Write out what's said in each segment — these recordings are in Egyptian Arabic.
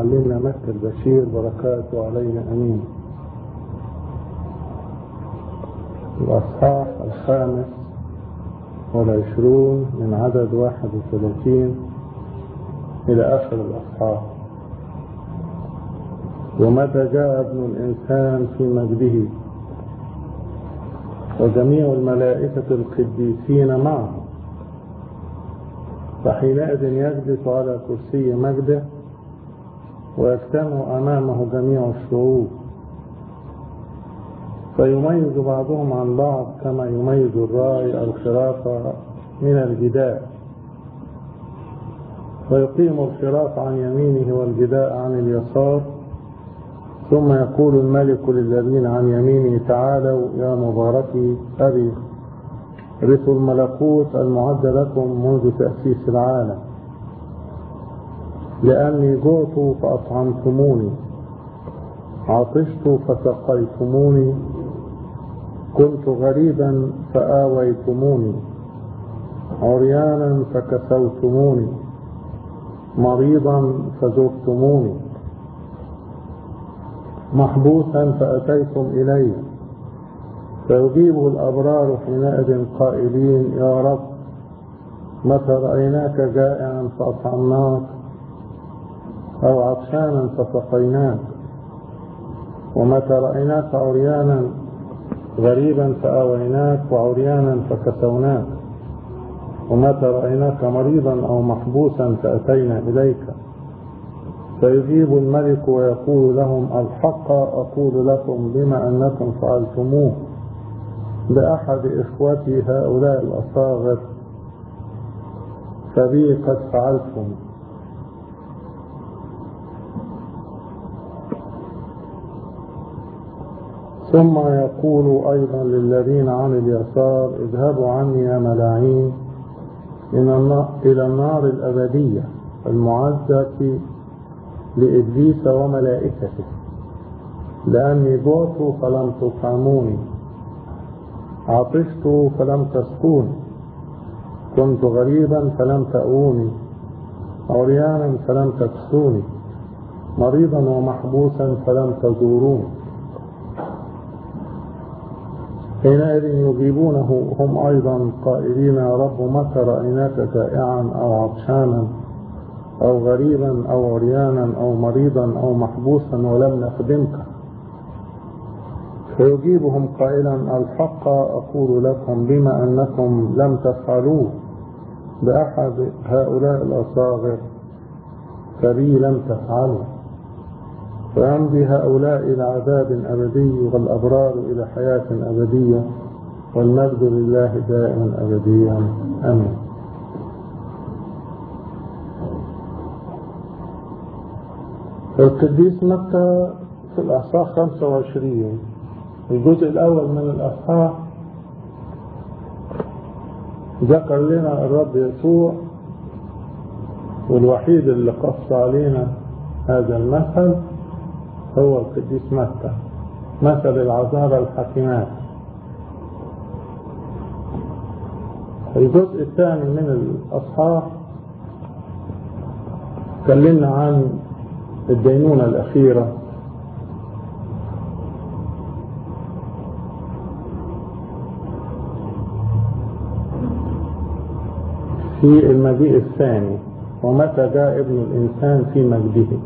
معلمنا مكة البشير بركاته علينا أمين الأصحاح الخامس والعشرون من عدد واحد وثلاثين إلى آخر الأصحاح ومتى جاء ابن الإنسان في مجده وجميع الملائكة القديسين معه فحينئذ يجلس على كرسي مجده ويجتمع أمامه جميع الشعوب فيميز بعضهم عن بعض كما يميز الراعي الخراف من الجداء ويقيم الخراف عن يمينه والجداء عن اليسار ثم يقول الملك للذين عن يمينه تعالوا يا مباركي أبي رثوا الملكوت المعد لكم منذ تأسيس العالم لأني جعت فأطعمتموني عطشت فسقيتموني كنت غريبا فآويتموني عريانا فكسوتموني مريضا فزرتموني محبوسا فأتيتم إلي فيجيب الأبرار حينئذ قائلين يا رب متى رأيناك جائعا فأطعمناك أو عطشانا فسقيناك ومتى رأيناك عريانا غريبا فآويناك وعريانا فكسوناك ومتى رأيناك مريضا أو محبوسا فأتينا إليك فيجيب الملك ويقول لهم الحق أقول لكم بما أنكم فعلتموه بأحد إخوتي هؤلاء الأصاغر فبي قد فعلتم ثم يقول أيضا للذين عن اليسار اذهبوا عني يا ملاعين إلى النار الأبدية المعزة لإبليس وملائكته لأني جعت فلم تطعموني عطشت فلم تسقوني كنت غريبا فلم تأووني عريانا فلم تكسوني مريضا ومحبوسا فلم تزوروني حينئذ يجيبونه هم أيضا قائلين يا رب متى رأيناك جائعا أو عطشانا أو غريبا أو عريانا أو مريضا أو محبوسا ولم نخدمك فيجيبهم قائلا الحق أقول لكم بما أنكم لم تفعلوه بأحد هؤلاء الأصاغر فبي لم تفعلوا فيمضي هؤلاء إلى عذاب أبدي والأبرار إلى حياة أبدية والمجد لله دائما أبديا آمين القديس متى في الأصحاح 25 الجزء الأول من الأصحاح ذكر لنا الرب يسوع والوحيد اللي قص علينا هذا المثل هو القديس متى مثل العذارى الحكيمات الجزء الثاني من الأصحاح تكلمنا عن الدينونة الأخيرة في المجيء الثاني ومتى جاء ابن الإنسان في مجده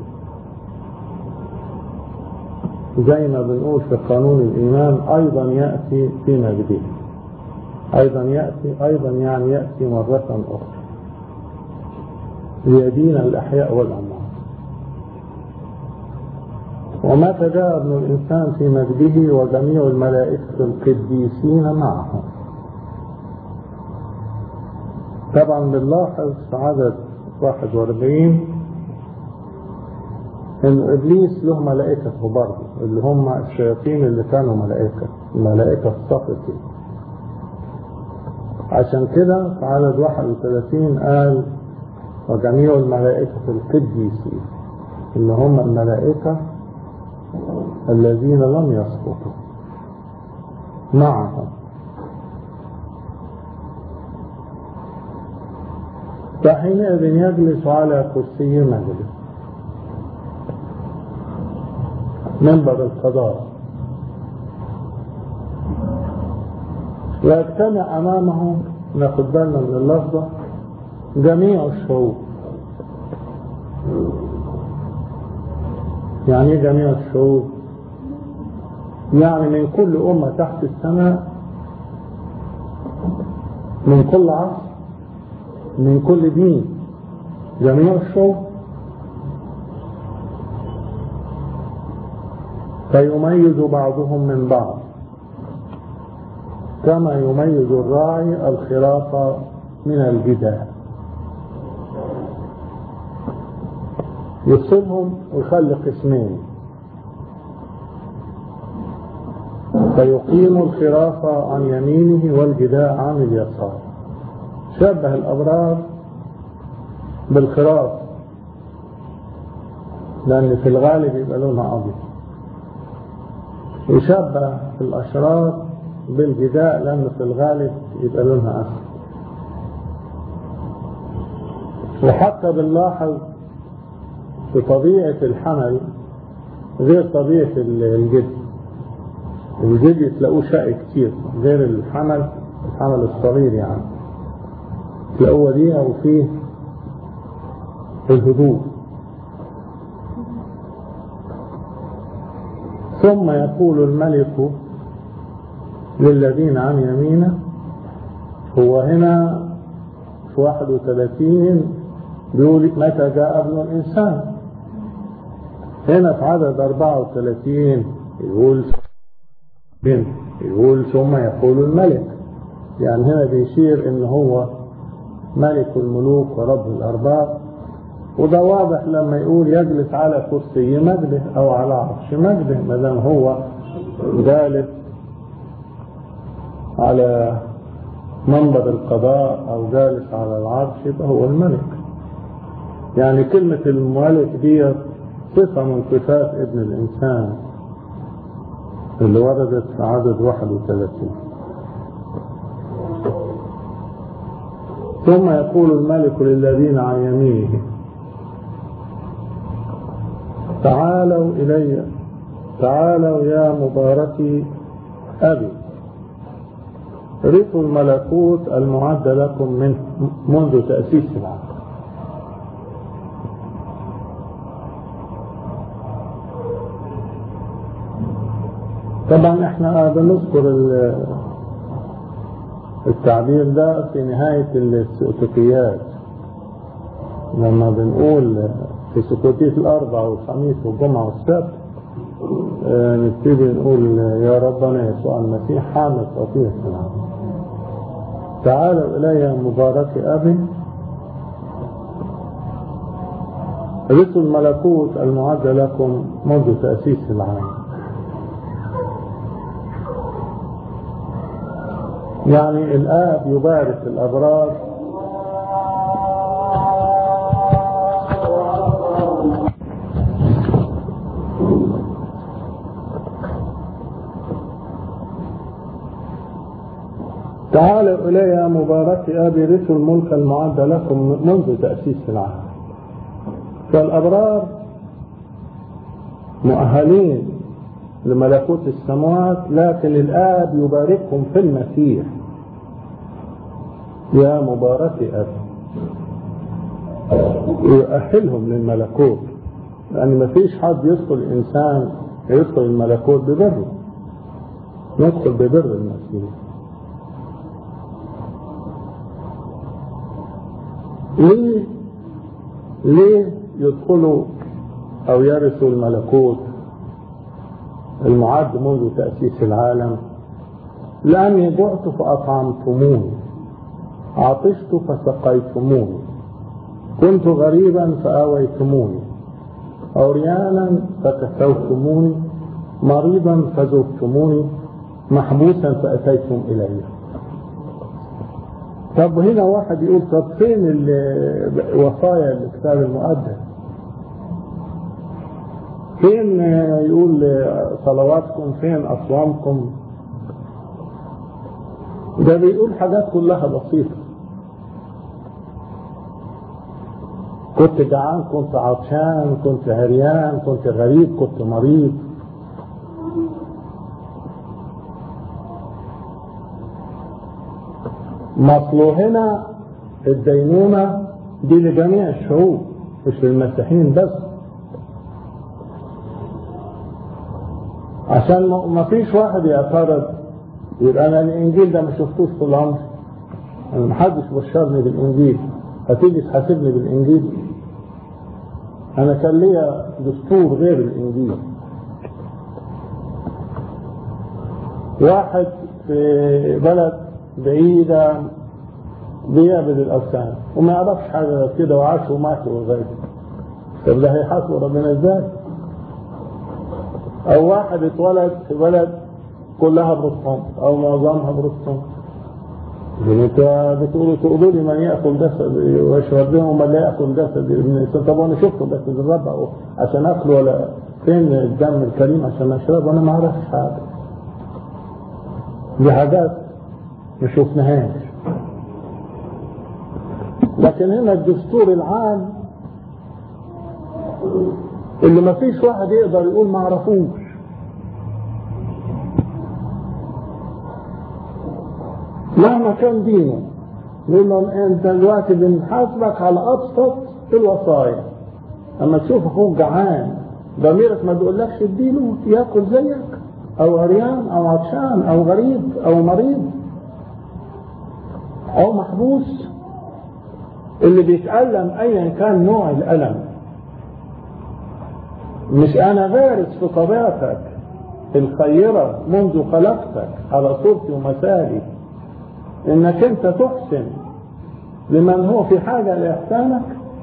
زي ما بنقول في قانون الإيمان أيضا يأتي في مجده أيضا يأتي أيضا يعني يأتي مرة أخرى ليدين الأحياء والأموات ومتى جاء ابن الإنسان في مجده وجميع الملائكة القديسين معه طبعا بنلاحظ في عدد 41 ان ابليس له ملائكته برضه اللي هم الشياطين اللي كانوا ملائكه الملائكه السقطين عشان كده في عدد 31 قال وجميع الملائكه القديسين اللي هم الملائكه الذين لم يسقطوا معهم فحينئذ يجلس على كرسي مجلس منبر القضاء ويجتمع أمامه ناخد بالنا من اللفظة جميع الشعوب يعني ايه جميع الشعوب يعني من كل أمة تحت السماء من كل عصر من كل دين جميع الشعوب فيميز بعضهم من بعض كما يميز الراعي الخراف من الجداء يفصلهم ويخلي قسمين فيقيم الخراف عن يمينه والجداء عن اليسار شبه الأبرار بالخراف لأن في الغالب يبقى لونها أبيض يشبه في الأشرار بالجداء لأنه في الغالب يبقى لونها أسود وحتى بنلاحظ في طبيعة الحمل غير طبيعة الجد الجد تلاقوه شقي كتير غير الحمل الحمل الصغير يعني تلاقوه وديع وفيه الهدوء ثم يقول الملك للذين عن يمينه هو هنا في 31 بيقول متى جاء ابن الإنسان هنا في عدد 34 يقول يقول ثم يقول الملك يعني هنا بيشير ان هو ملك الملوك ورب الارباب وده واضح لما يقول يجلس على كرسي مجده او على عرش مجده ما دام هو جالس على منبر القضاء او جالس على العرش يبقى هو الملك يعني كلمة الملك دي صفة من صفات ابن الإنسان اللي وردت في عدد 31 ثم يقول الملك للذين عن يمينه تعالوا إلي تعالوا يا مباركي أبي رثوا الملكوت المعد لكم من منذ تأسيس العالم طبعا احنا بنذكر التعبير ده في نهاية السؤتكيات لما بنقول في سكوتية الأربع والخميس والجمعة والسبت اه نبتدي نقول يا ربنا يسوع المسيح حامل خطية العالم تعالوا إلي مبارك أبي رثوا الملكوت المعد لكم منذ تأسيس العالم يعني الآب يبارك الأبرار تعالوا إلي يا مبارك أبي رثوا الملك المعد لكم منذ تأسيس العالم فالأبرار مؤهلين لملكوت السماوات لكن الآب يباركهم في المسيح يا مبارك أبي يؤهلهم للملكوت لأن ما فيش حد يدخل إنسان يدخل الملكوت ببره ندخل ببر المسيح ليه ليه يدخلوا أو يرثوا الملكوت المعد منذ تأسيس العالم لأني جعت فأطعمتموني عطشت فسقيتموني كنت غريبا فآويتموني عريانا فكسوتموني مريضا فزرتموني محبوسا فأتيتم إلي طب هنا واحد يقول طب فين الوصايا الكتاب المقدس فين يقول صلواتكم فين أصوامكم ده بيقول حاجات كلها بسيطة كنت جعان كنت عطشان كنت عريان كنت غريب كنت مريض مطلوب هنا الدينونة دي لجميع الشعوب مش للمسيحيين بس عشان ما فيش واحد يعترض يبقى انا الانجيل ده ما شفتوش طول عمري انا ما حدش بشرني بالانجيل هتيجي تحاسبني بالانجيل انا كان ليا دستور غير الانجيل واحد في بلد بعيدة بيعبد الأوثان وما يعرفش حاجة كده وعاش ومات وغيره طب ده هيحاسبه ربنا ازاي؟ أو واحد اتولد في بلد كلها بروتستانت أو معظمها بروتستانت انت بتقولوا تقولوا لي من ياكل جسد ويشرب به ومن لا ياكل جسد ابن الانسان طب انا شفته بس الرب عشان اكله ولا فين الدم الكريم عشان اشربه وانا ما اعرفش حاجه دي حاجات ما شفناهاش لكن هنا الدستور العام اللي ما فيش واحد يقدر يقول ما اعرفوش مهما كان دينه نقول له انت دلوقتي بنحاسبك على ابسط الوصايا اما تشوف اخوك جعان ضميرك ما بيقولكش اديله ياكل زيك او عريان او عطشان او غريب او مريض او محبوس اللي بيتألم ايا كان نوع الالم مش انا غارس في طبيعتك الخيرة منذ خلقتك على صورتي ومثالي انك انت تحسن لمن هو في حاجة لإحسانك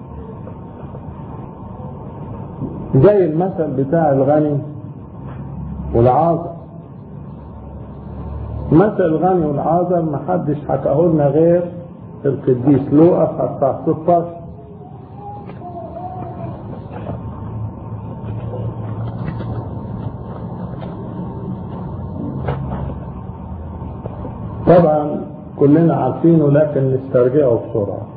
زي المثل بتاع الغني والعاذر مثل الغني والعاذر ما حدش حكاه لنا غير القديس لوقا حتى 16 طبعا كلنا عارفينه لكن نسترجعه بسرعة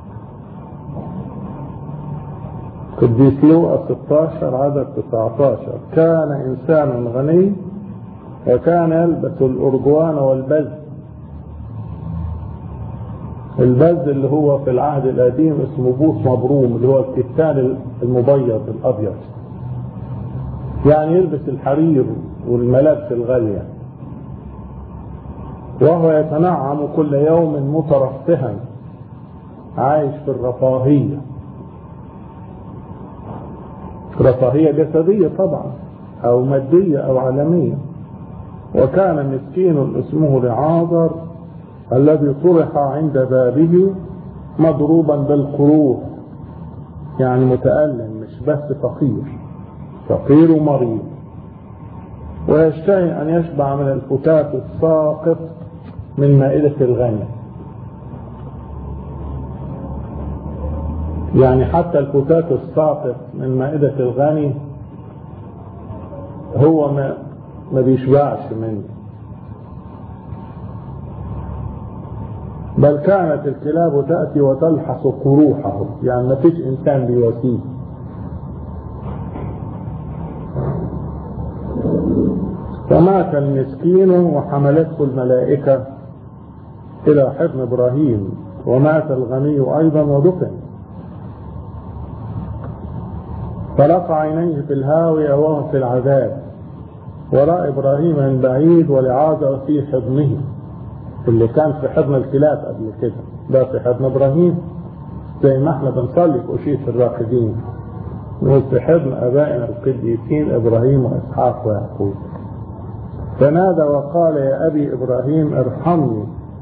قديس لوقا 16 عدد 19 كان إنسان غني وكان يلبس الأرجوان والبز البز اللي هو في العهد القديم اسمه بوس مبروم اللي هو الكتان المبيض الأبيض يعني يلبس الحرير والملابس الغالية وهو يتنعم كل يوم مترفها عايش في الرفاهية رفاهية جسدية طبعا أو مادية أو عالمية وكان مسكين اسمه لعاذر الذي طرح عند بابه مضروبا بالقروح يعني متألم مش بس فقير فقير ومريض ويشتهي أن يشبع من الفتات الساقط من مائدة الغني يعني حتى الفتات الساقط من مائدة الغني هو ما, ما بيشبعش منه بل كانت الكلاب تأتي وتلحس قروحه يعني ما فيش إنسان بيواسيه فمات المسكين وحملته الملائكة إلى حضن إبراهيم ومات الغني أيضا ودفن فلقى عينيه في الهاوية وهو في العذاب ورأى إبراهيم من بعيد ولعازر في حضنه اللي كان في حضن الكلاب قبل كده ده في حضن إبراهيم زي ما احنا بنصلي في أشية الراقدين نقول في حضن أبائنا القديسين إبراهيم وإسحاق ويعقوب فنادى وقال يا أبي إبراهيم ارحمني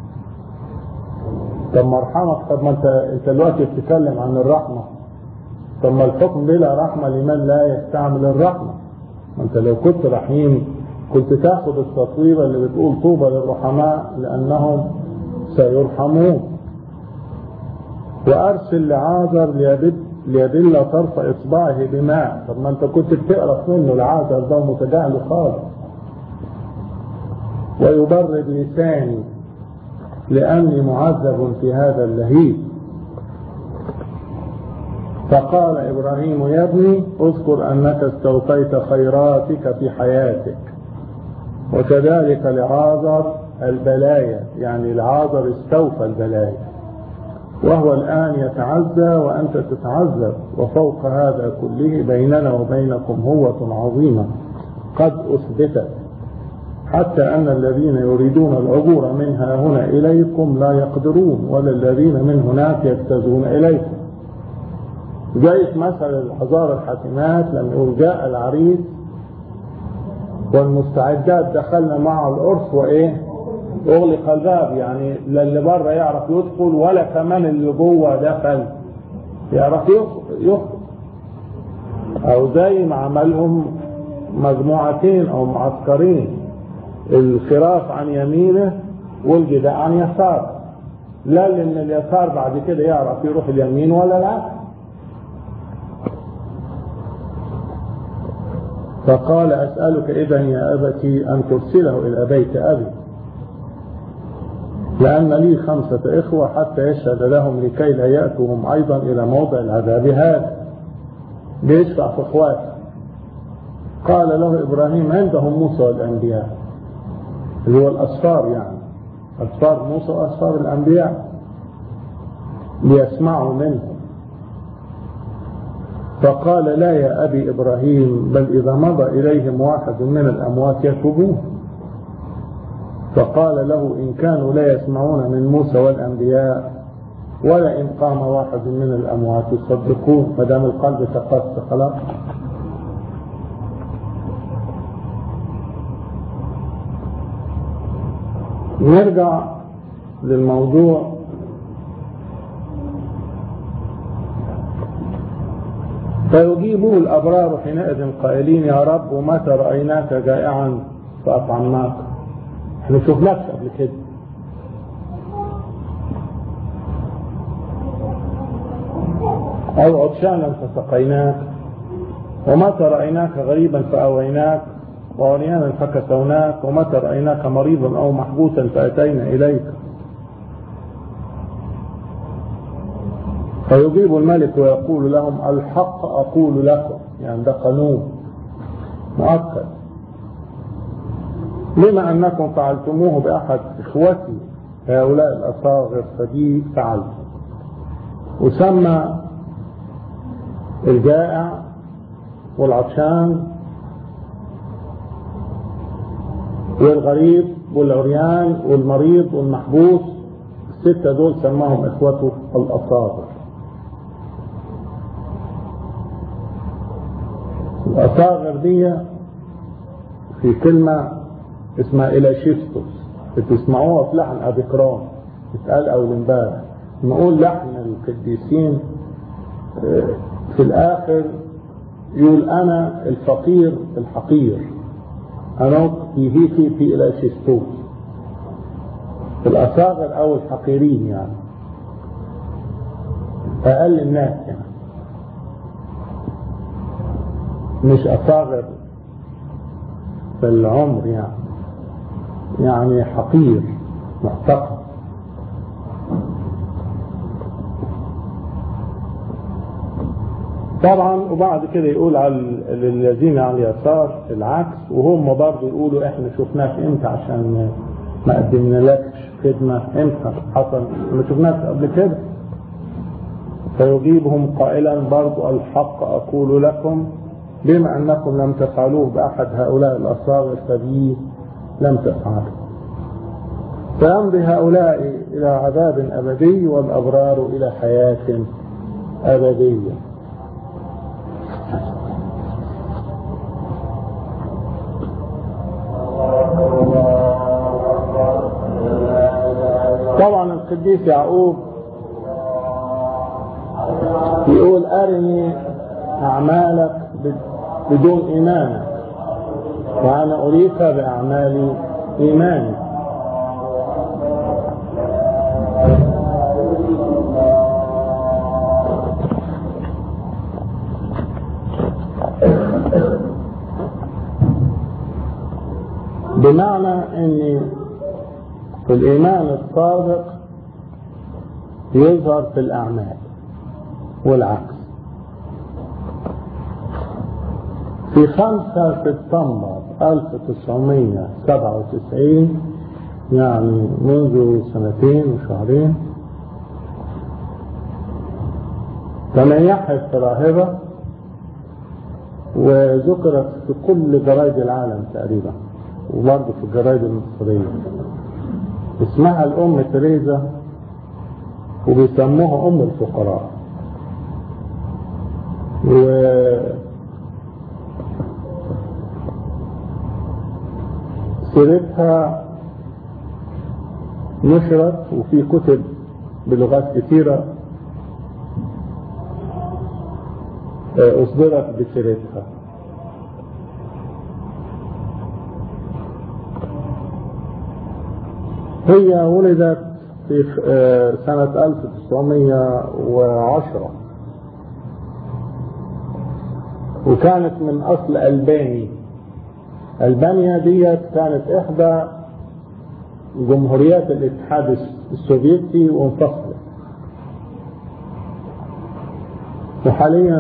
طب ما ارحمك طب ما انت انت دلوقتي بتتكلم عن الرحمه طب ما الحكم بلا رحمه لمن لا يستعمل الرحمه ما انت لو كنت رحيم كنت تاخد التطويبه اللي بتقول طوبى للرحماء لانهم سيرحمون وارسل لعازر ليدل ليدل طرف اصبعه بماء طب ما انت كنت بتقرف منه العازر ده متجاهل خالص ويبرد لساني لأني معذب في هذا اللهيب فقال إبراهيم يا ابني اذكر أنك استوفيت خيراتك في حياتك وكذلك لعازر البلايا يعني العاذر استوفى البلايا وهو الآن يتعزى وأنت تتعذب وفوق هذا كله بيننا وبينكم هوة عظيمة قد أثبتت حتى أن الذين يريدون العبور منها هنا إليكم لا يقدرون ولا الذين من هناك يجتازون إليكم زي مثل الحضارة الحاكمات لما يقول جاء العريس والمستعدات دخلنا مع العرس وإيه اغلق الباب يعني لا اللي بره يعرف يدخل ولا كمان اللي جوه دخل يعرف يدخل او زي ما عملهم مجموعتين او معسكرين الخراف عن يمينه والجداء عن يساره لا لان اليسار بعد كده يعرف يروح اليمين ولا لا فقال اسالك اذا يا ابتي ان ترسله الى بيت ابي لأن لي خمسة إخوة حتى يشهد لهم لكي لا يأتوهم أيضا إلى موضع العذاب هذا بيشفع في إخواته قال له إبراهيم عندهم موسى والأنبياء اللي هو الأسفار يعني أسفار موسى وأسفار الأنبياء ليسمعوا منه فقال لا يا أبي إبراهيم بل إذا مضى إليهم واحد من الأموات يتوبون فقال له إن كانوا لا يسمعون من موسى والأنبياء ولا إن قام واحد من الأموات يصدقون ما دام القلب تقص خلاص نرجع للموضوع فيجيبه الأبرار حينئذ قائلين يا رب متى رأيناك جائعا فأطعمناك احنا شفناكش قبل كده أو عطشانا فسقيناك ومتى رأيناك غريبا فأويناك وعريانا فكسوناك ومتى رأيناك مريضا أو محبوسا فأتينا إليك فيجيب الملك ويقول لهم الحق أقول لكم يعني ده قانون مؤكد لما أنكم فعلتموه بأحد إخوتي هؤلاء الأصاغر فدي فعلت وسمى الجائع والعطشان والغريب والعريان والمريض والمحبوس الستة دول سماهم إخوته الأصاغر الأصاغر دي في كلمة اسمها إلاشيستوس بتسمعوها في لحن أبيكرام اتقال أول امبارح نقول لحن القديسين في الآخر يقول أنا الفقير الحقير أنا يهيكي في إلاشيستوس الأصاغر أو الحقيرين يعني أقل الناس يعني مش أصاغر في العمر يعني يعني حقير محتقر طبعا وبعد كده يقول على الذين على اليسار العكس وهم برضه يقولوا احنا شفناك امتى عشان ما قدمنالكش خدمة امتى حصل ما شفناك قبل كده فيجيبهم قائلا برضه الحق أقول لكم بما أنكم لم تفعلوه بأحد هؤلاء الأصاغر فبي لم تفعلوا فيمضي هؤلاء إلى عذاب أبدي والأبرار إلى حياة أبدية طبعا القديس يعقوب يقول أرني أعمالك بدون إيمانك وأنا أريك بأعمال إيماني بمعنى ان الإيمان الصادق يظهر في الأعمال والعكس في 5 سبتمبر 1997 يعني منذ سنتين وشهرين تنيحت راهبة وذكرت في كل جرايد العالم تقريبا وبرضه في الجرايد المصرية اسمها الأم تريزا وبيسموها أم الفقراء و سيرتها نشرت وفي كتب بلغات كثيرة أصدرت بسيرتها هي ولدت في سنة 1910 وكانت من أصل ألباني ألبانيا ديت كانت إحدى جمهوريات الاتحاد السوفيتي وانفصلت وحاليا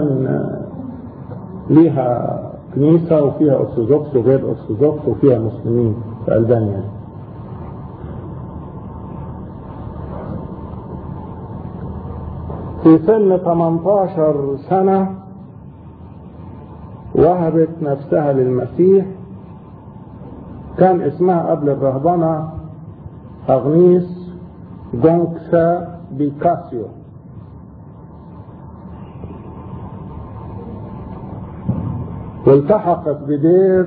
ليها كنيسة وفيها أرثوذكس وغير أرثوذكس وفيها مسلمين في ألبانيا في سن 18 سنة وهبت نفسها للمسيح كان اسمها قبل الرهبنة أغنيس دونكسا بيكاسيو والتحقت بدير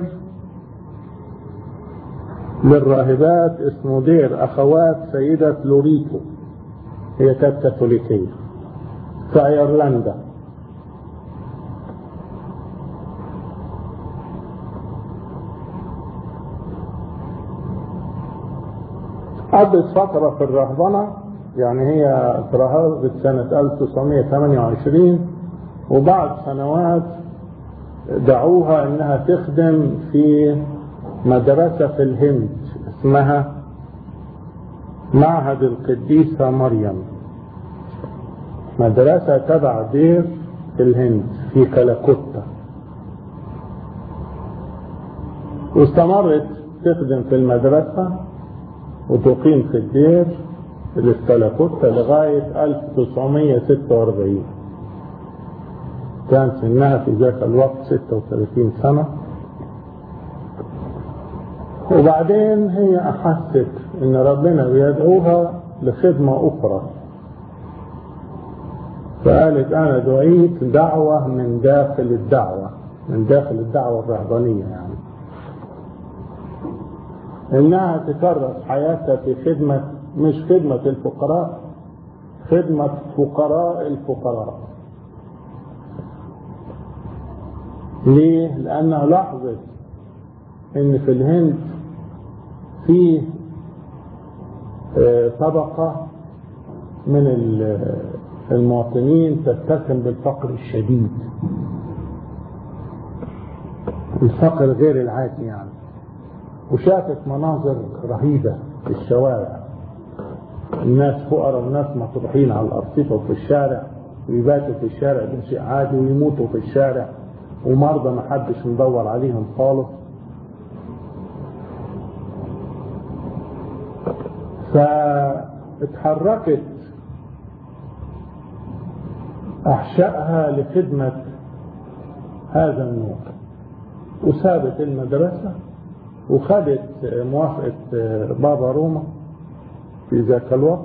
للراهبات اسمه دير أخوات سيدة لوريتو هي كانت كاثوليكية في أيرلندا قضت فترة في الرهبنة يعني هي ترهبت سنة 1928 وبعد سنوات دعوها انها تخدم في مدرسة في الهند اسمها معهد القديسة مريم مدرسة تبع دير في الهند في كلاكوتا واستمرت تخدم في المدرسة وتقيم في الدير اللي في كلاكوتا لغاية 1946 كان سنها في ذاك الوقت 36 سنة وبعدين هي أحست إن ربنا بيدعوها لخدمة أخرى فقالت أنا دعيت دعوة من داخل الدعوة من داخل الدعوة الرهبانية يعني إنها تكرس حياتها في خدمة مش خدمة الفقراء خدمة فقراء الفقراء ليه؟ لأنها لاحظت إن في الهند في طبقة من المواطنين تتسم بالفقر الشديد الفقر غير العادي يعني وشافت مناظر رهيبة في الشوارع الناس فقراء والناس مطروحين على الأرصفة وفي الشارع ويباتوا في الشارع ده شيء عادي ويموتوا في الشارع ومرضى ما حدش مدور عليهم خالص فاتحركت أحشائها لخدمة هذا النوع وسابت المدرسة وخدت موافقة بابا روما في ذاك الوقت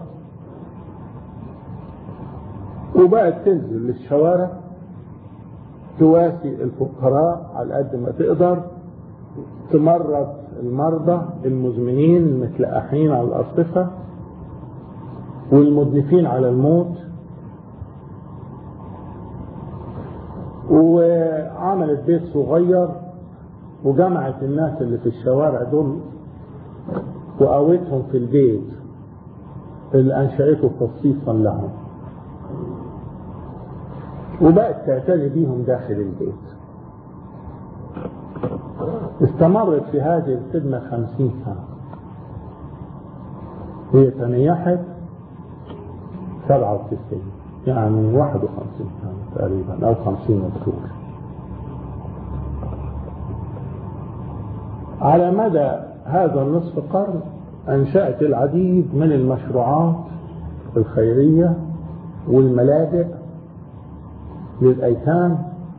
وبقت تنزل للشوارع تواسي الفقراء على قد ما تقدر تمرض المرضى المزمنين المتلقحين على الأرصفة والمدنفين على الموت وعملت بيت صغير وجمعت الناس اللي في الشوارع دول وقوتهم في البيت اللي أنشأته خصيصا لهم وبقت تعتني بيهم داخل البيت استمرت في هذه الخدمة خمسين سنة هي تنيحت سبعة وتسعين يعني واحد وخمسين سنة تقريبا أو خمسين مكتوب على مدى هذا النصف قرن أنشأت العديد من المشروعات الخيرية والملاجئ للأيتام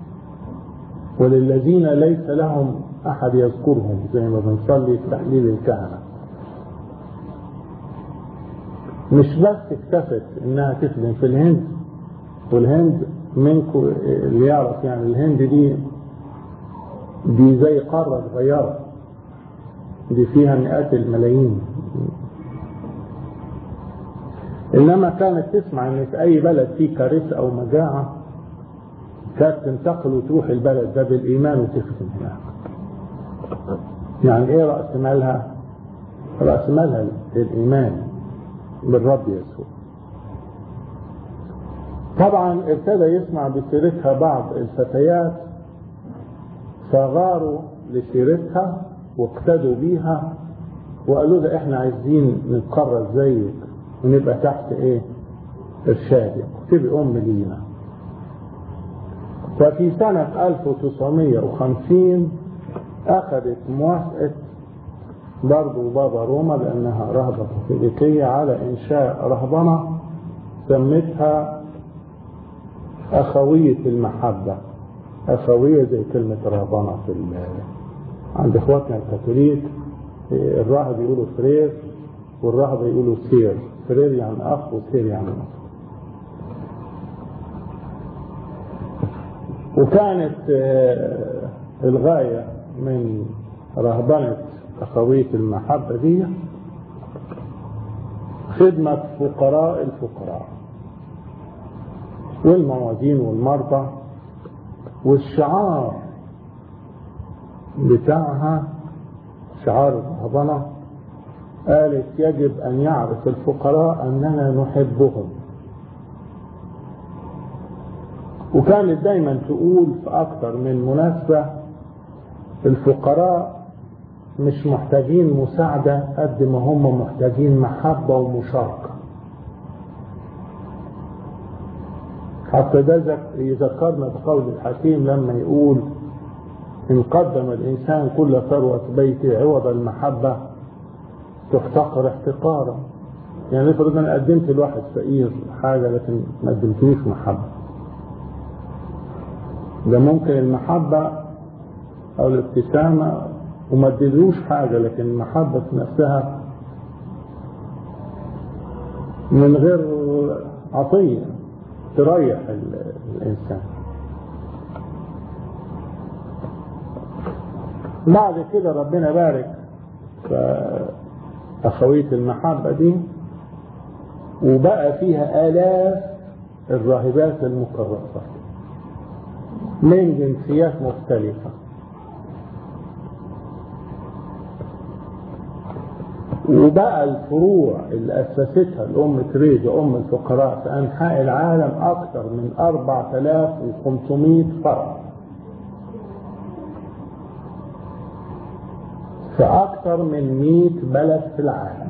وللذين ليس لهم أحد يذكرهم زي ما بنصلي في تحليل الكهنة مش بس اكتفت انها تخدم في الهند والهند منكم اللي يعرف يعني الهند دي دي زي قارة صغيرة دي فيها مئات الملايين انما كانت تسمع ان في اي بلد فيه كارثة او مجاعة كانت تنتقل وتروح البلد ده بالايمان وتخدم هناك يعني ايه رأس مالها رأس مالها الايمان بالرب يسوع طبعا ابتدى يسمع بسيرتها بعض الفتيات فغاروا لسيرتها واقتدوا بيها وقالوا لها احنا عايزين نتقرب زيك ونبقى تحت ايه ارشادك تبقى ام لينا ففي سنة 1950 أخذت موافقة برضه بابا روما لأنها رهبة كاثوليكية على إنشاء رهبنة سمتها أخوية المحبة أخوية زي كلمة رهبنة في عند إخواتنا الكاثوليك الراهب يقولوا فرير والراهب يقولوا سير فرير يعني أخ وسير يعني أخ وكانت الغاية من رهبنة أخوية المحبة دي خدمة فقراء الفقراء والموازين والمرضى والشعار بتاعها شعار الرهبنة قالت يجب أن يعرف الفقراء أننا نحبهم وكانت دايما تقول في أكثر من مناسبة الفقراء مش محتاجين مساعدة قد ما هم محتاجين محبة ومشاركة حتى ده يذكرنا بقول الحكيم لما يقول إن قدم الإنسان كل ثروة بيته عوض المحبة تفتقر احتقارا يعني افرض أنا قدمت لواحد فقير حاجة لكن ما قدمتلوش محبة ده ممكن المحبة أو الابتسامة وما اديلوش حاجة لكن المحبة في نفسها من غير عطية تريح الإنسان بعد كده ربنا بارك أخوية المحبة دي وبقى فيها آلاف الراهبات المكرسات من جنسيات مختلفة وبقى الفروع اللي أسستها الأم تريد أم الفقراء في أنحاء العالم أكثر من 4500 فرع في أكثر من 100 بلد في العالم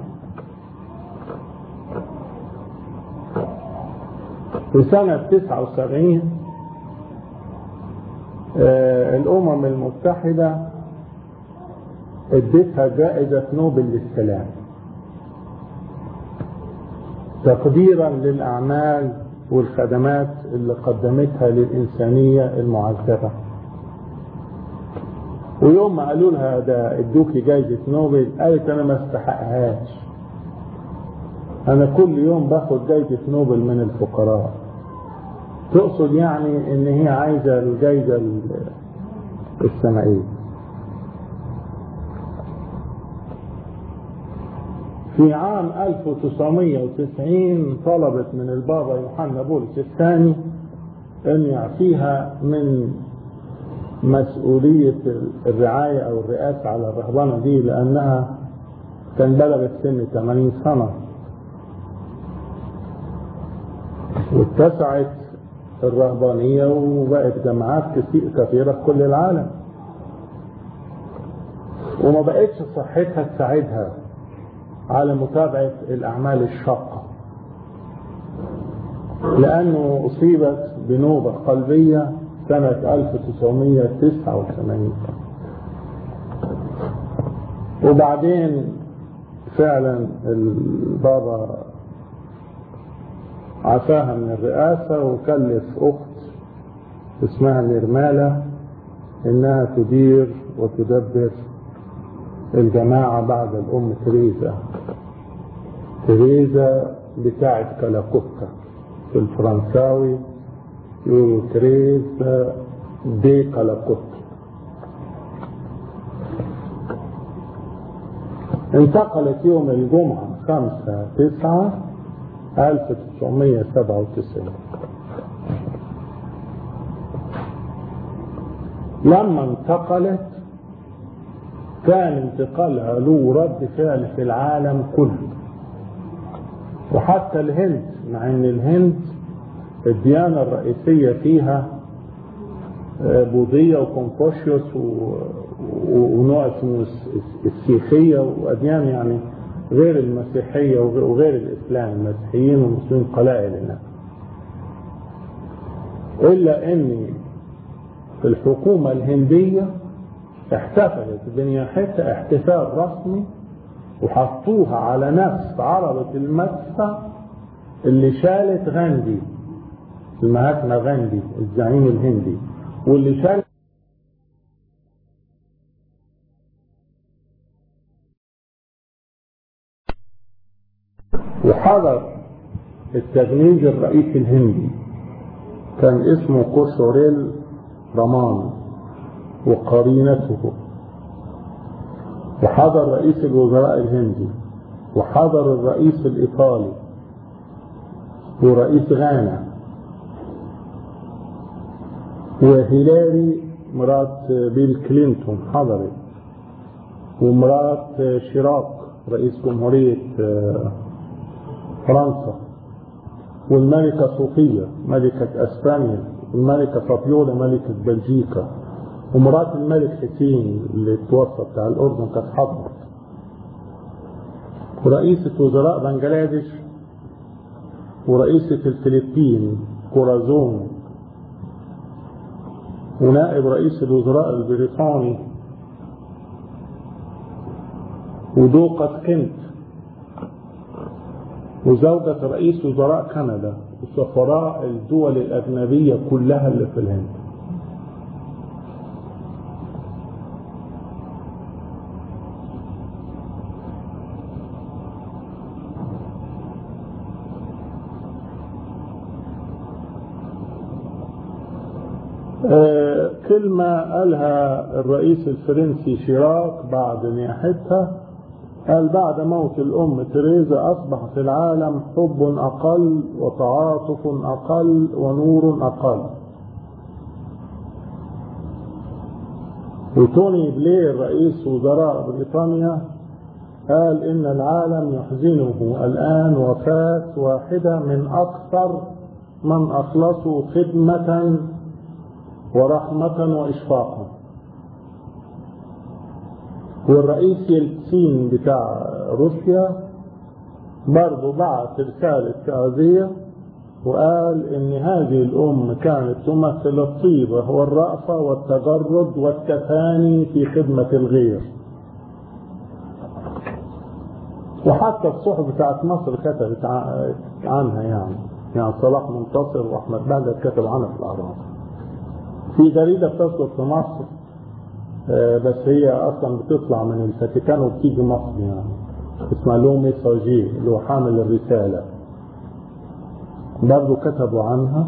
في سنة 79 آه الأمم المتحدة اديتها جائزة نوبل للسلام تقديرا للأعمال والخدمات اللي قدمتها للإنسانية المعذبة ويوم ما قالوا لها ده ادوكي جائزة نوبل قالت أنا ما استحقهاش أنا كل يوم باخد جائزة نوبل من الفقراء تقصد يعني إن هي عايزة الجائزة السمائية في عام 1990 طلبت من البابا يوحنا بولس الثاني أن يعفيها من مسؤولية الرعاية أو الرئاسة على الرهبنة دي لأنها كان بلغت سن 80 سنة واتسعت الرهبانية وبقت جماعات كثيرة في كل العالم وما بقتش صحتها تساعدها على متابعة الأعمال الشاقة لأنه أصيبت بنوبة قلبية سنة 1989 وبعدين وفعلا البابا عفاها من الرئاسة وكلف أخت اسمها نرمالة إنها تدير وتدبر الجماعة بعد الأم تريزا تريزا بتاعت كلاكوتا في الفرنساوي يقولوا تريزا دي كلاكوتا انتقلت يوم الجمعة خمسة تسعة 1997 لما انتقلت كان انتقالها له رد فعل في العالم كله وحتى الهند مع ان الهند الديانة الرئيسية فيها بوذية وكونفوشيوس ونوع اسمه السيخية وأديان يعني غير المسيحية وغير الإسلام المسيحيين والمسلمين قلائل هناك إلا أن الحكومة الهندية احتفلت بنياحتها احتفال رسمي وحطوها على نفس عربة المدفع اللي شالت غاندي المهاتما غاندي الزعيم الهندي واللي شالت وحضر التغنيج الرئيسي الهندي كان اسمه كوشوريل رمان وقرينته وحضر رئيس الوزراء الهندي وحضر الرئيس الإيطالي ورئيس غانا وهيلاري مرات بيل كلينتون حضرت ومرات شيراك رئيس جمهورية فرنسا والملكة صوفية ملكة اسبانيا والملكة فابيولا ملكة بلجيكا ومرات الملك حسين اللي توفى بتاع الاردن كانت حضرت ورئيسة وزراء بنجلاديش ورئيسة الفلبين كورازون ونائب رئيس الوزراء البريطاني ودوقة كنت وزوجة رئيس وزراء كندا وسفراء الدول الأجنبية كلها اللي في الهند آه كلمة قالها الرئيس الفرنسي شيراك بعد نياحتها قال بعد موت الأم تريزا أصبح في العالم حب أقل وتعاطف أقل ونور أقل وتوني بلير رئيس وزراء بريطانيا قال إن العالم يحزنه الآن وفاة واحدة من أكثر من أخلصوا خدمة ورحمة وإشفاقا والرئيس يلتسين بتاع روسيا برضه بعت رسالة تعزية وقال إن هذه الأم كانت تمثل الطيبة والرأفة والتجرد والتفاني في خدمة الغير وحتى الصحف بتاعت مصر كتبت عنها يعني يعني صلاح منتصر واحمد بهجت كتب عنها في الاهرام في جريده بتصدر في مصر بس هي اصلا بتطلع من الفاتيكان وبتيجي مصر يعني اسمها لو ميساجي اللي هو حامل الرساله برضه كتبوا عنها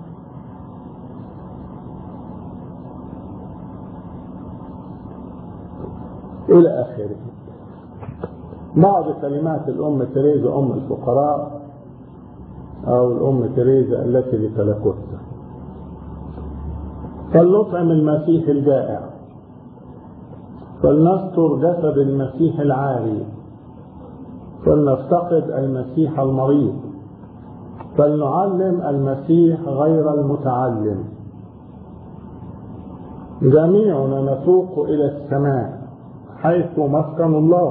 الى اخره بعض كلمات الام تريزا ام الفقراء او الام تريزا التي لتلكتها فلنطعم المسيح الجائع فلنستر جسد المسيح العاري فلنفتقد المسيح المريض فلنعلم المسيح غير المتعلم جميعنا نسوق الى السماء حيث مسكن الله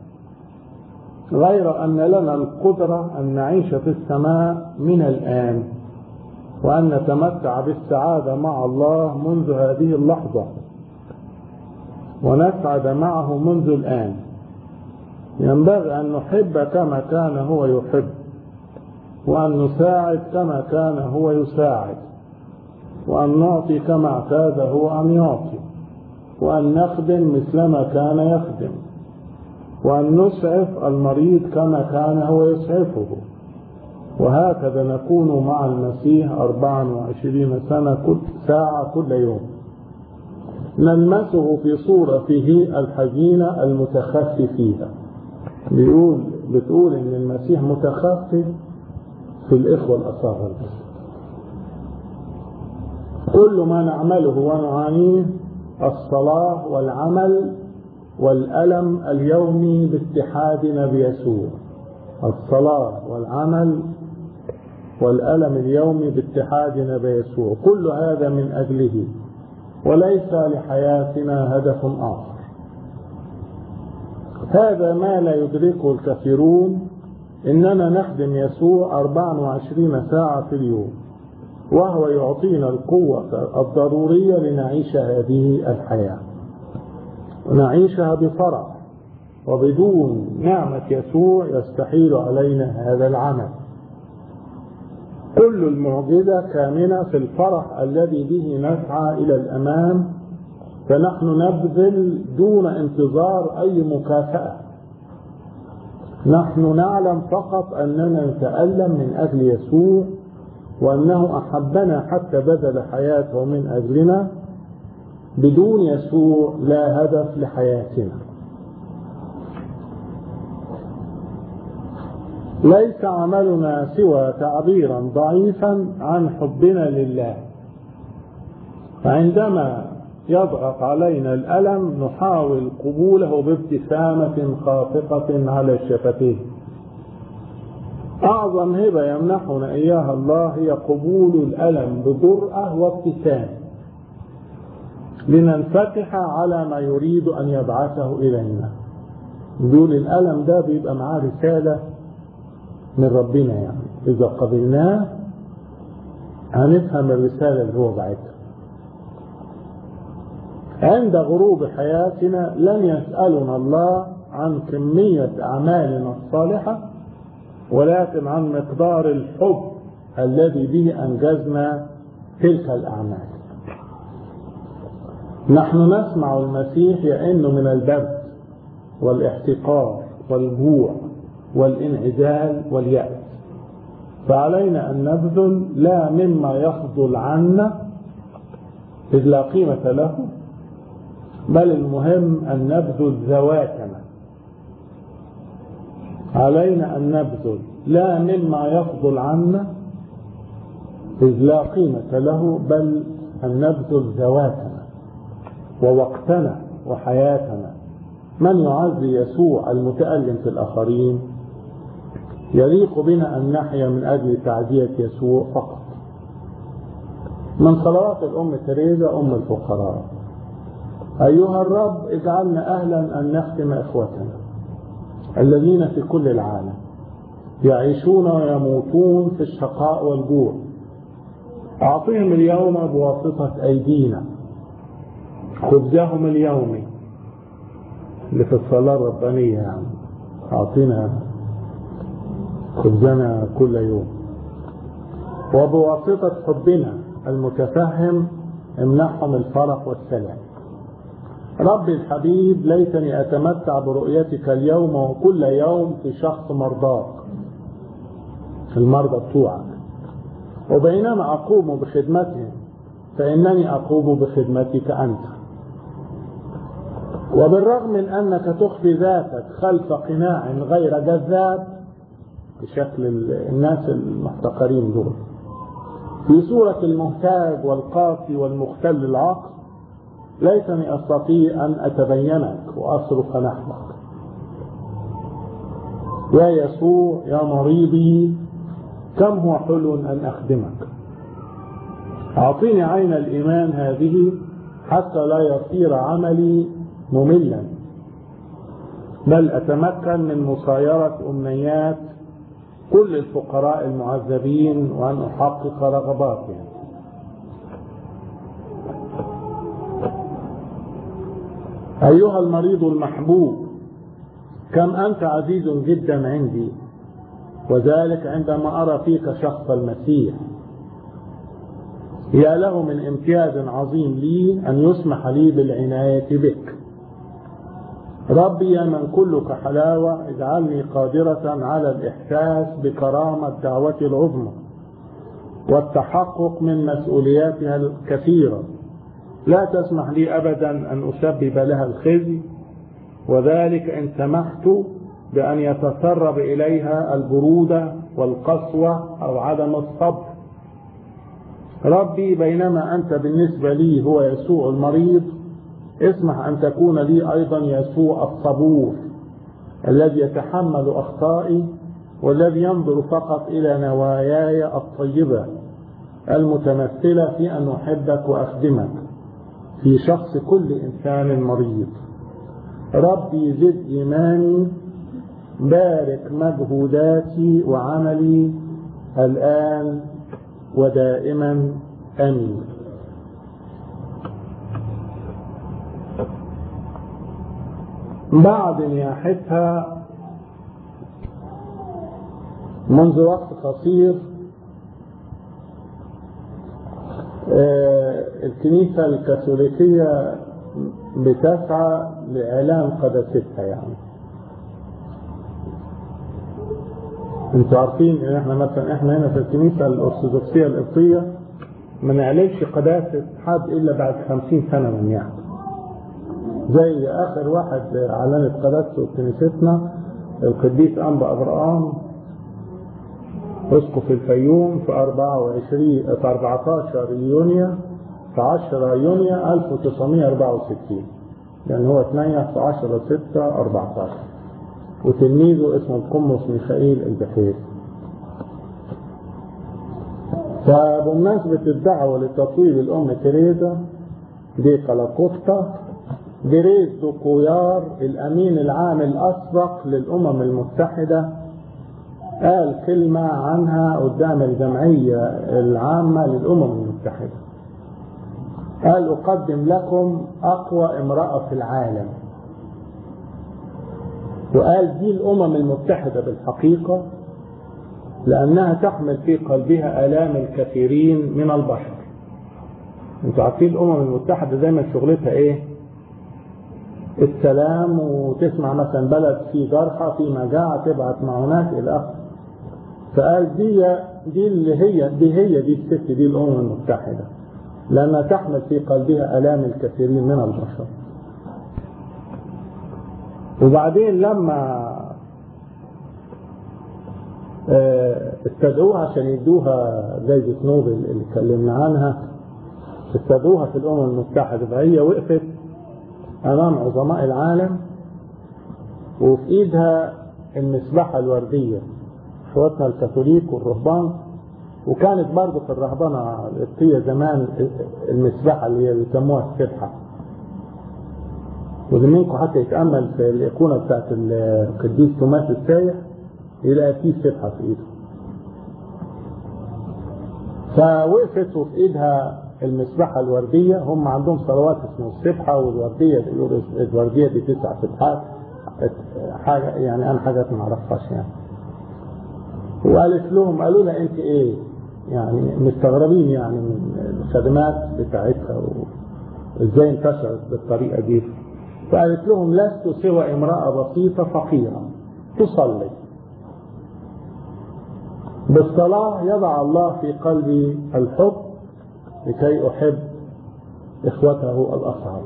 غير ان لنا القدره ان نعيش في السماء من الان وان نتمتع بالسعاده مع الله منذ هذه اللحظه ونسعد معه منذ الآن ينبغي أن نحب كما كان هو يحب وأن نساعد كما كان هو يساعد وأن نعطي كما اعتاد هو أن يعطي وأن نخدم مثلما كان يخدم وأن نسعف المريض كما كان هو يسعفه وهكذا نكون مع المسيح 24 سنة كل ساعة كل يوم نلمسه في صورته الحزينة المتخفي فيها بيقول بتقول ان المسيح متخفي في الاخوة الاصاغر كل ما نعمله ونعانيه الصلاة والعمل والألم اليومي باتحادنا بيسوع الصلاة والعمل والألم اليومي باتحادنا بيسوع كل هذا من أجله وليس لحياتنا هدف آخر هذا ما لا يدركه الكثيرون إننا نخدم يسوع 24 ساعة في اليوم وهو يعطينا القوة الضرورية لنعيش هذه الحياة ونعيشها بفرح وبدون نعمة يسوع يستحيل علينا هذا العمل كل المعجزة كامنة في الفرح الذي به نسعى إلى الأمام فنحن نبذل دون انتظار أي مكافأة نحن نعلم فقط أننا نتألم من أجل يسوع وأنه أحبنا حتى بذل حياته من أجلنا بدون يسوع لا هدف لحياتنا ليس عملنا سوى تعبيرا ضعيفا عن حبنا لله فعندما يضغط علينا الألم نحاول قبوله بابتسامة خافقة على الشفتين أعظم هبة يمنحنا إياها الله هي قبول الألم بجرأة وابتسام لننفتح على ما يريد أن يبعثه إلينا دول الألم ده بيبقى معاه رسالة من ربنا يعني إذا قبلناه هنفهم الرسالة اللي هو بعتها عند غروب حياتنا لن يسألنا الله عن كمية أعمالنا الصالحة ولكن عن مقدار الحب الذي به أنجزنا تلك الأعمال نحن نسمع المسيح يئن من البرد والاحتقار والجوع والانعزال واليأس فعلينا أن نبذل لا مما يفضل عنا إذ لا قيمة له بل المهم أن نبذل ذواتنا علينا أن نبذل لا مما يفضل عنا إذ لا قيمة له بل أن نبذل ذواتنا ووقتنا وحياتنا من يعزي يسوع المتألم في الآخرين يليق بنا أن نحيا من أجل تعزية يسوع فقط من صلوات الأم تريزا أم الفقراء أيها الرب اجعلنا أهلا أن نخدم إخوتنا الذين في كل العالم يعيشون ويموتون في الشقاء والجوع أعطهم اليوم بواسطة أيدينا خبزهم اليومي اللي في الصلاة الربانية يعني أعطينا خبزنا كل يوم وبواسطة حبنا المتفهم امنحهم الفرح والسلام ربي الحبيب ليتني أتمتع برؤيتك اليوم وكل يوم في شخص مرضاك المرضى بتوعك وبينما أقوم بخدمتهم فإنني أقوم بخدمتك أنت وبالرغم من أنك تخفي ذاتك خلف قناع غير جذاب بشكل الناس المحتقرين دول في صورة المهتاج والقاسي والمختل العقل ليتني أستطيع أن أتبينك وأصرخ نحوك يا يسوع يا مريضي كم هو حلو أن أخدمك أعطيني عين الإيمان هذه حتى لا يصير عملي مملا بل أتمكن من مصايرة أمنيات كل الفقراء المعذبين وأن أحقق رغباتهم أيها المريض المحبوب كم أنت عزيز جدا عندي وذلك عندما أرى فيك شخص المسيح يا له من امتياز عظيم لي أن يسمح لي بالعناية بك ربي يا من كلك حلاوة اجعلني قادرة على الإحساس بكرامة دعوتي العظمى والتحقق من مسؤولياتها الكثيرة لا تسمح لي أبدا أن أسبب لها الخزي وذلك إن سمحت بأن يتسرب إليها البرودة والقسوة أو عدم الصبر ربي بينما أنت بالنسبة لي هو يسوع المريض اسمح أن تكون لي أيضا يسوع الصبور الذي يتحمل أخطائي والذي ينظر فقط إلى نواياي الطيبة المتمثلة في أن أحبك وأخدمك في شخص كل إنسان مريض ربي زد إيماني بارك مجهوداتي وعملي الآن ودائما امين بعد نياحتها منذ وقت قصير الكنيسة الكاثوليكية بتسعى لإعلان قداستها يعني انتوا عارفين ان احنا مثلا احنا هنا في الكنيسة الارثوذكسية القبطية ما نعلنش قداسة حد الا بعد خمسين سنة من يعني زي اخر واحد اعلنت قداسته في كنيستنا القديس انبا ابراهام اسقف الفيوم في 24 في 14 يونيو في 10 يونيو 1964 يعني هو اتنيح في 10 6 14 وتلميذه اسمه القمص ميخائيل البحيري فبمناسبة الدعوة لتطويل الأم تريزا دي كالاكوستا جريز دوكويار الأمين العام الأسبق للأمم المتحدة قال كلمة عنها قدام الجمعية العامة للأمم المتحدة قال أقدم لكم أقوى امرأة في العالم وقال دي الأمم المتحدة بالحقيقة لأنها تحمل في قلبها آلام الكثيرين من البشر انتوا عارفين الأمم المتحدة دايما شغلتها إيه؟ السلام وتسمع مثلا بلد فيه جرحى في مجاعة تبعت معونات إلى آخره فقال دي دي اللي هي دي هي دي الست دي الأمم المتحدة لأنها تحمل في قلبها آلام الكثيرين من البشر وبعدين لما استدعوها عشان يدوها جايزة نوبل اللي اتكلمنا عنها استدعوها في الأمم المتحدة فهي وقفت أمام عظماء العالم وفي إيدها المسبحة الوردية اخواتنا الكاثوليك والرهبان وكانت برضه في الرهبنة القبطية زمان المسبحة اللي هي بيسموها السبحة واللي منكم حتى يتأمل في الأيقونة بتاعت القديس توماس السايح يلاقي فيه سبحة في إيده فوقفت وفي إيدها المسبحة الوردية هم عندهم صلوات اسمه السبحة والوردية بيقولوا الوردية دي تسع سبحات حاجة يعني أنا حاجات ما أعرفهاش يعني وقالت لهم قالوا لها أنت إيه يعني مستغربين يعني من الخدمات بتاعتها وإزاي انتشرت بالطريقة دي فقالت لهم لست سوى امرأة بسيطة فقيرة تصلي بالصلاة يضع الله في قلبي الحب لكي أحب إخوته الأصعب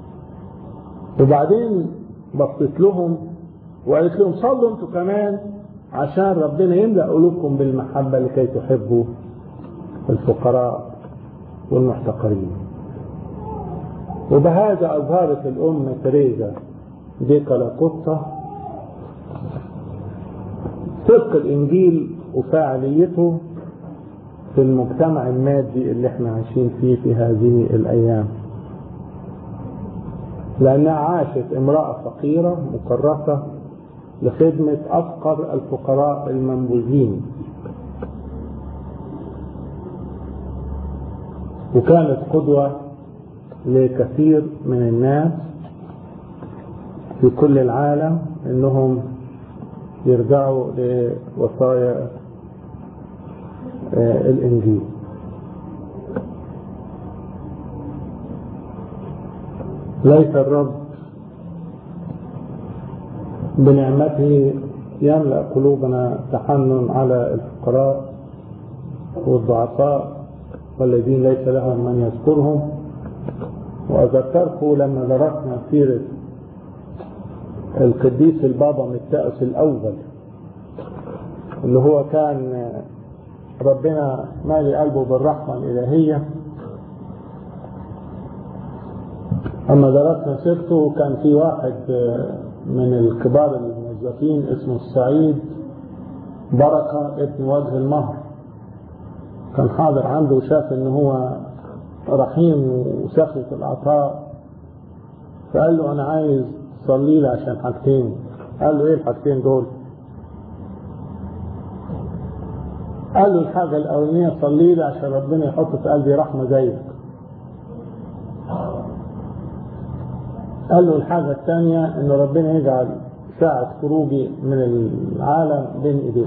وبعدين بصيت لهم وقالت لهم صلوا انتوا كمان عشان ربنا يملأ قلوبكم بالمحبة لكي تحبوا الفقراء والمحتقرين وبهذا أظهرت الأم تريزا دي كلاكوتا صدق الإنجيل وفاعليته في المجتمع المادي اللي احنا عايشين فيه في هذه الأيام لأنها عاشت امرأة فقيرة مكرسة لخدمة أفقر الفقراء المنبوذين وكانت قدوة لكثير من الناس في كل العالم انهم يرجعوا لوصايا الانجيل ليس الرب بنعمته يملأ قلوبنا تحنن على الفقراء والضعفاء والذين ليس لهم من يذكرهم وأذكركم لما درسنا سيرة القديس البابا متأس الأول اللي هو كان ربنا مالي قلبه بالرحمة الإلهية أما درسنا سيرته كان في واحد من الكبار الموظفين اسمه السعيد بركة ابن وجه المهر كان حاضر عنده وشاف ان هو رحيم وسخي في العطاء فقال له انا عايز تصلي لي عشان حاجتين قال له ايه الحاجتين دول قال له الحاجة الأولانية صلي لي عشان ربنا يحط في قلبي رحمة زيك قال له الحاجة الثانية إن ربنا يجعل ساعة خروجي من العالم بين إيديك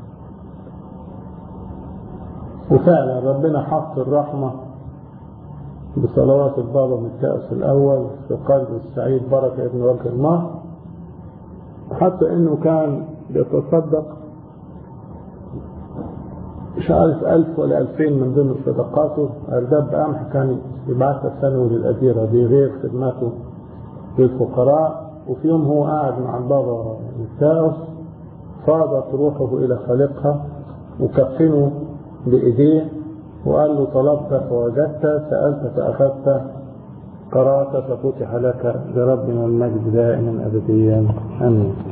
وفعلا ربنا حط الرحمة بصلوات البابا من الكأس الأول في قلب السعيد بركة ابن وجه الله حتى إنه كان بيتصدق مش عارف ألف ولا ألفين من ضمن صدقاته أرداب قمح كان يبعثها سنوي للأديرة دي غير خدماته للفقراء وفي يوم هو قاعد مع البابا متاوس فاضت روحه إلى خالقها وكفنه بإيديه وقال له طلبت فوجدت سألت فأخذت قرأت ففتح لك لربنا المجد دائما أبديا آمين